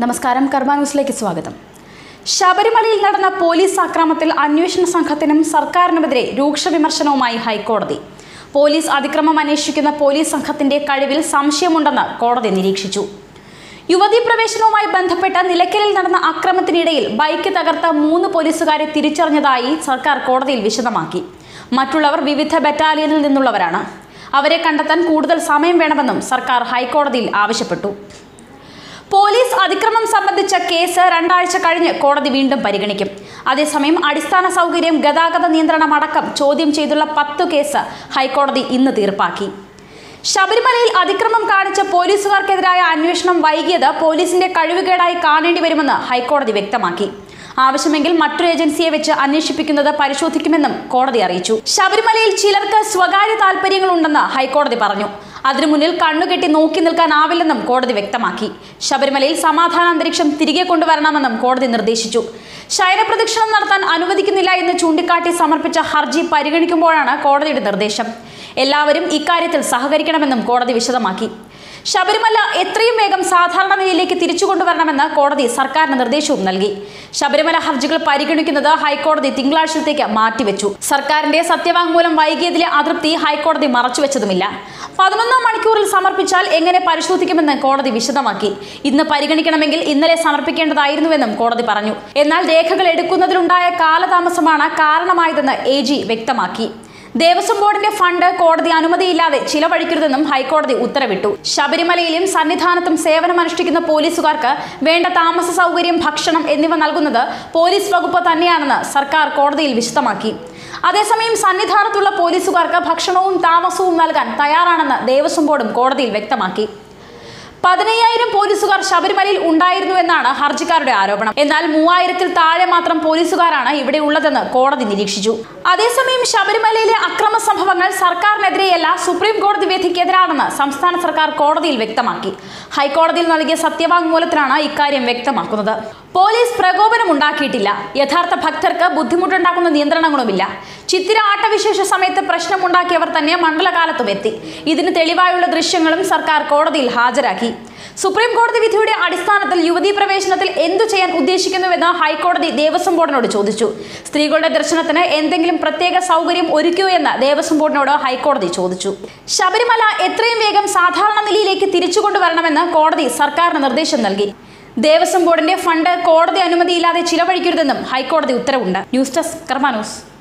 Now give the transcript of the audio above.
നമസ്കാരം കർമ്മ ന്യൂസിലേക്ക് സ്വാഗതം ശബരിമലയിൽ നടന്ന പോലീസ് ആക്രമണത്തിൽ അന്വേഷണ സംഘത്തിനും സർക്കാരിനുമെതിരെ രൂക്ഷ വിമർശനവുമായി ഹൈക്കോടതി പോലീസ് അതിക്രമം അന്വേഷിക്കുന്ന പോലീസ് സംഘത്തിന്റെ കഴിവിൽ സംശയമുണ്ടെന്ന് കോടതി നിരീക്ഷിച്ചു യുവതീ പ്രവേശനവുമായി ബന്ധപ്പെട്ട നിലയ്ക്കലിൽ നടന്ന അക്രമത്തിനിടയിൽ ബൈക്ക് തകർത്ത മൂന്ന് പോലീസുകാരെ തിരിച്ചറിഞ്ഞതായി സർക്കാർ കോടതിയിൽ വിശദമാക്കി മറ്റുള്ളവർ വിവിധ ബറ്റാലിയനിൽ നിന്നുള്ളവരാണ് അവരെ കണ്ടെത്താൻ കൂടുതൽ സമയം വേണമെന്നും സർക്കാർ ഹൈക്കോടതിയിൽ ആവശ്യപ്പെട്ടു പോലീസ് അതിക്രമം സംബന്ധിച്ച കേസ് രണ്ടാഴ്ച കഴിഞ്ഞ് കോടതി വീണ്ടും പരിഗണിക്കും അതേസമയം അടിസ്ഥാന സൗകര്യം ഗതാഗത നിയന്ത്രണം അടക്കം ചോദ്യം ചെയ്തുള്ള പത്തു കേസ് ഹൈക്കോടതി ഇന്ന് തീർപ്പാക്കി ശബരിമലയിൽ അതിക്രമം കാണിച്ച പോലീസുകാർക്കെതിരായ അന്വേഷണം വൈകിയത് പോലീസിന്റെ കഴിവുകേടായി കാണേണ്ടി വരുമെന്ന് ഹൈക്കോടതി വ്യക്തമാക്കി ആവശ്യമെങ്കിൽ മറ്റൊരു ഏജൻസിയെ വെച്ച് അന്വേഷിപ്പിക്കുന്നത് പരിശോധിക്കുമെന്നും കോടതി അറിയിച്ചു ശബരിമലയിൽ ചിലർക്ക് സ്വകാര്യ താല്പര്യങ്ങളുണ്ടെന്ന് ഹൈക്കോടതി പറഞ്ഞു അതിനു മുന്നിൽ കണ്ണുകെട്ടി നോക്കി നിൽക്കാനാവില്ലെന്നും കോടതി വ്യക്തമാക്കി ശബരിമലയിൽ സമാധാന അന്തരീക്ഷം തിരികെ കൊണ്ടുവരണമെന്നും കോടതി നിർദ്ദേശിച്ചു ശയനപ്രദക്ഷിണം നടത്താൻ അനുവദിക്കുന്നില്ല എന്ന് ചൂണ്ടിക്കാട്ടി സമർപ്പിച്ച ഹർജി പരിഗണിക്കുമ്പോഴാണ് കോടതിയുടെ നിർദ്ദേശം എല്ലാവരും ഇക്കാര്യത്തിൽ സഹകരിക്കണമെന്നും കോടതി വിശദമാക്കി ശബരിമല എത്രയും വേഗം സാധാരണ നിലയിലേക്ക് തിരിച്ചു കൊണ്ടുവരണമെന്ന് കോടതി സർക്കാരിന് നിർദ്ദേശവും നൽകി ശബരിമല ഹർജികൾ പരിഗണിക്കുന്നത് ഹൈക്കോടതി തിങ്കളാഴ്ചത്തേക്ക് മാറ്റിവെച്ചു സർക്കാരിന്റെ സത്യവാങ്മൂലം വൈകിയതിലെ അതൃപ്തി ഹൈക്കോടതി മറച്ചുവെച്ചതുമില്ല പതിനൊന്നാം മണിക്കൂറിൽ സമർപ്പിച്ചാൽ എങ്ങനെ പരിശോധിക്കുമെന്ന് കോടതി വിശദമാക്കി ഇന്ന് പരിഗണിക്കണമെങ്കിൽ ഇന്നലെ സമർപ്പിക്കേണ്ടതായിരുന്നുവെന്നും കോടതി പറഞ്ഞു എന്നാൽ രേഖകൾ എടുക്കുന്നതിലുണ്ടായ കാലതാമസമാണ് കാരണമായതെന്ന് എ ജി വ്യക്തമാക്കി ദേവസ്വം ബോർഡിന്റെ ഫണ്ട് കോടതി അനുമതിയില്ലാതെ ചിലവഴിക്കരുതെന്നും ഹൈക്കോടതി ഉത്തരവിട്ടു ശബരിമലയിലും സന്നിധാനത്തും സേവനമനുഷ്ഠിക്കുന്ന പോലീസുകാർക്ക് വേണ്ട താമസ സൗകര്യം ഭക്ഷണം എന്നിവ നൽകുന്നത് പോലീസ് വകുപ്പ് തന്നെയാണെന്ന് സർക്കാർ കോടതിയിൽ വിശദമാക്കി അതേസമയം സന്നിധാനത്തുള്ള പോലീസുകാർക്ക് ഭക്ഷണവും താമസവും നൽകാൻ തയ്യാറാണെന്ന് ദേവസ്വം ബോർഡും കോടതിയിൽ വ്യക്തമാക്കി പതിനയ്യായിരം പോലീസുകാർ ശബരിമലയിൽ ഉണ്ടായിരുന്നു എന്നാണ് ഹർജിക്കാരുടെ ആരോപണം എന്നാൽ മൂവായിരത്തിൽ താഴെ മാത്രം പോലീസുകാരാണ് ഇവിടെ ഉള്ളതെന്ന് കോടതി നിരീക്ഷിച്ചു അതേസമയം ശബരിമലയിലെ അക്രമ സംഭവങ്ങൾ സർക്കാരിനെതിരെയല്ല സുപ്രീം കോടതി വിധിക്കെതിരാണെന്ന് സംസ്ഥാന സർക്കാർ കോടതിയിൽ വ്യക്തമാക്കി ഹൈക്കോടതിയിൽ നൽകിയ സത്യവാങ്മൂലത്തിലാണ് ഇക്കാര്യം വ്യക്തമാക്കുന്നത് പോലീസ് പ്രകോപനം ഉണ്ടാക്കിയിട്ടില്ല യഥാർത്ഥ ഭക്തർക്ക് ബുദ്ധിമുട്ടുണ്ടാക്കുന്ന നിയന്ത്രണങ്ങളുമില്ല ചിത്തിര ആട്ടവിശേഷ സമയത്ത് പ്രശ്നമുണ്ടാക്കിയവർ തന്നെ മണ്ഡലകാലത്തും എത്തി ഇതിന് തെളിവായുള്ള ദൃശ്യങ്ങളും സർക്കാർ കോടതിയിൽ ഹാജരാക്കി സുപ്രീം കോടതി വിധിയുടെ അടിസ്ഥാനത്തിൽ യുവതീ പ്രവേശനത്തിൽ എന്തു ചെയ്യാൻ ഉദ്ദേശിക്കുന്നുവെന്ന് ഹൈക്കോടതി ദേവസ്വം ബോർഡിനോട് ചോദിച്ചു സ്ത്രീകളുടെ ദർശനത്തിന് എന്തെങ്കിലും പ്രത്യേക സൗകര്യം ഒരുക്കൂ എന്ന് ദേവസ്വം ബോർഡിനോട് ഹൈക്കോടതി ചോദിച്ചു ശബരിമല എത്രയും വേഗം സാധാരണ നിലയിലേക്ക് തിരിച്ചുകൊണ്ടുവരണമെന്ന് കോടതി സർക്കാരിന് നിർദ്ദേശം നൽകി ദേവസ്വം ബോർഡിന്റെ ഫണ്ട് കോടതി അനുമതിയില്ലാതെ ചിലവഴിക്കരുതെന്നും ഹൈക്കോടതി ഉത്തരവുണ്ട് ന്യൂസ് ഡെസ്ക് കർമാ ന്യൂസ്